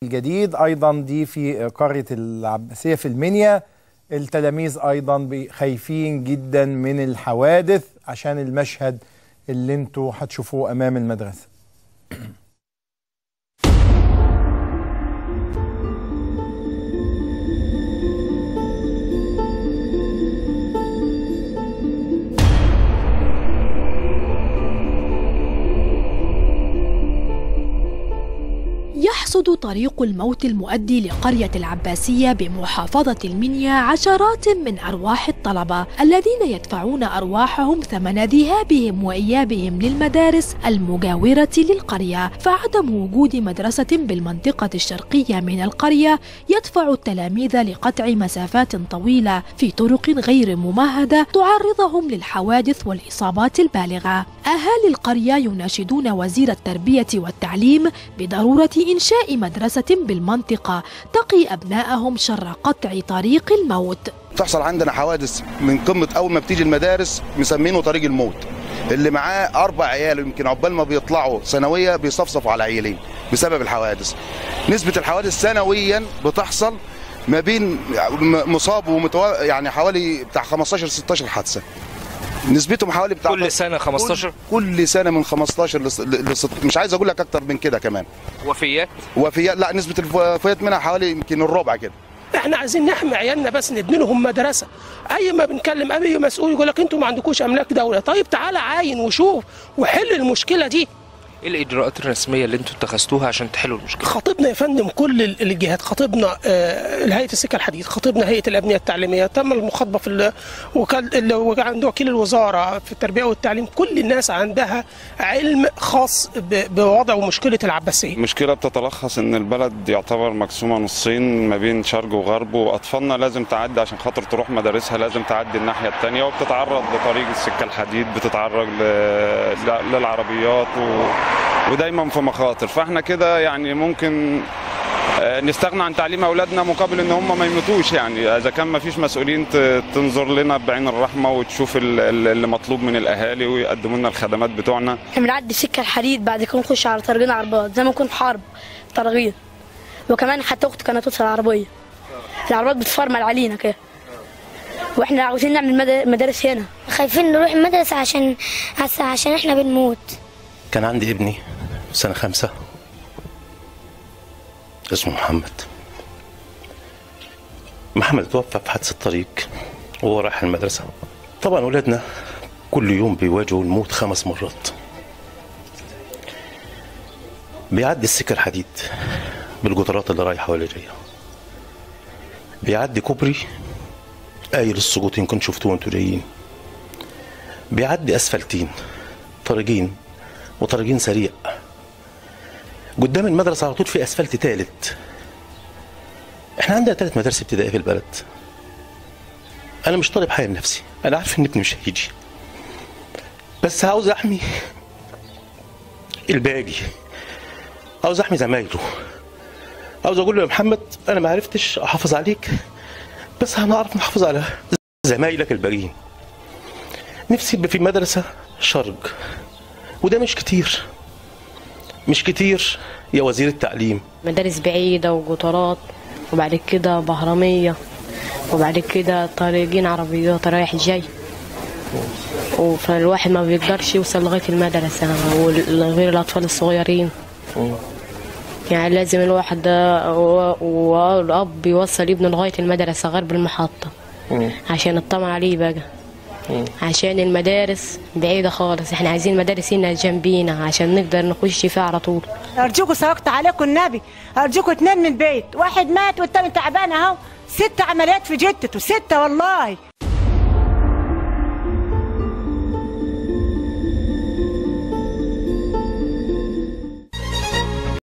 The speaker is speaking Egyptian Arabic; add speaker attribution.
Speaker 1: الجديد ايضا دي في قريه العباسيه في المنيا التلاميذ ايضا بي- خايفين جدا من الحوادث عشان المشهد اللي انتوا هتشوفوه امام المدرسه
Speaker 2: يحصد طريق الموت المؤدي لقرية العباسية بمحافظة المنيا عشرات من أرواح الطلبة الذين يدفعون أرواحهم ثمن ذهابهم وإيابهم للمدارس المجاورة للقرية فعدم وجود مدرسة بالمنطقة الشرقية من القرية يدفع التلاميذ لقطع مسافات طويلة في طرق غير ممهدة تعرضهم للحوادث والإصابات البالغة أهالي القرية يناشدون وزير التربية والتعليم بضرورة إنشاء مدرسة بالمنطقة تقي أبنائهم شر قطع طريق الموت
Speaker 3: تحصل عندنا حوادث من قمه اول ما بتيجي المدارس مسمينه طريق الموت اللي معاه اربع عيال يمكن عقبال ما بيطلعوا ثانويه بيصفصفوا على عيالين بسبب الحوادث نسبه الحوادث سنويا بتحصل ما بين م- مصاب ومتو... يعني حوالي بتاع 15 16 حادثه نسبتهم حوالي بتاع
Speaker 4: كل سنة 15
Speaker 3: كل, كل سنه من 15 ل... ل... ل... مش عايز اقول لك اكتر من كده كمان
Speaker 4: وفيات
Speaker 3: وفيات لا نسبه الوفيات منها حوالي يمكن الربع كده
Speaker 5: احنا عايزين نحمي عيالنا بس نبني لهم مدرسه اي ما بنكلم اي مسؤول يقول لك انتوا ما عندكوش املاك دوله طيب تعالى عاين وشوف وحل المشكله دي
Speaker 4: ايه الاجراءات الرسميه اللي انتوا اتخذتوها عشان تحلوا المشكله
Speaker 5: خاطبنا يا فندم كل ال- الجهات خاطبنا آه، هيئه السكه الحديد خاطبنا هيئه الابنيه التعليميه تم المخاطبه في ال- وكال ال- وعند وكيل الوزاره في التربيه والتعليم كل الناس عندها علم خاص ب- بوضع ومشكله العباسيه
Speaker 6: المشكلة بتتلخص إن البلد يعتبر مقسومة نصين ما بين شرق وغرب وأطفالنا لازم تعدي عشان خاطر تروح مدارسها لازم تعدي الناحية التانية وبتتعرض لطريق السكة الحديد بتتعرض ل... ل- للعربيات و... ودايما في مخاطر فاحنا كده يعني ممكن آه، نستغنى عن تعليم اولادنا مقابل ان هم ما يموتوش يعني اذا كان ما فيش مسؤولين ت- تنظر لنا بعين الرحمه وتشوف ال- ال- اللي مطلوب من الاهالي ويقدموا لنا الخدمات بتوعنا
Speaker 7: احنا بنعدي سكه الحديد بعد كده نخش على طريقين عربيات زي ما نكون في حرب طريقين وكمان حتى اختي كانت توصل العربيه العربيات بتفرمل علينا كده واحنا عاوزين نعمل مد- مدارس هنا
Speaker 8: خايفين نروح المدرسة عشان عشان- عشان احنا بنموت
Speaker 9: كان عندي ابني سنة خمسة اسمه محمد محمد توفى في حادثة طريق وهو رايح المدرسة طبعا ولادنا كل يوم بيواجهوا الموت خمس مرات بيعدي السكة الحديد بالقطارات اللي رايحة واللي جاية بيعدي كوبري قايل السقوط يمكن شفتوه انتوا جايين بيعدي اسفلتين طريقين وطريقين سريع قدام المدرسة على طول في اسفلت تالت احنا عندنا ثلاث مدارس ابتدائية في البلد انا مش طالب حاجة لنفسي انا عارف ان ابني مش هيجي بس عاوز احمي الباقي عاوز احمي زمايله عاوز اقول له يا محمد انا ما عرفتش احافظ عليك بس هنعرف نحافظ على زمايلك الباقيين نفسي يبقى في مدرسة شرق وده مش كتير مش كتير يا وزير التعليم
Speaker 10: مدارس بعيدة وقطارات وبعد كده بهرمية وبعد كده طريقين عربيات رايح جاي فالواحد ما بيقدرش يوصل لغاية المدرسة وغير الأطفال الصغيرين يعني لازم الواحد ده و- والأب يوصل ابنه لغاية المدرسة غير بالمحطة عشان نطمن عليه بقى عشان المدارس بعيدة خالص احنا عايزين مدارس هنا جنبينا عشان نقدر نخش فيها على طول
Speaker 11: ارجوكوا صدقت عليكم النبي ارجوكوا اتنين من البيت واحد مات والتاني تعبان اهو ست عمليات في جدته ستة والله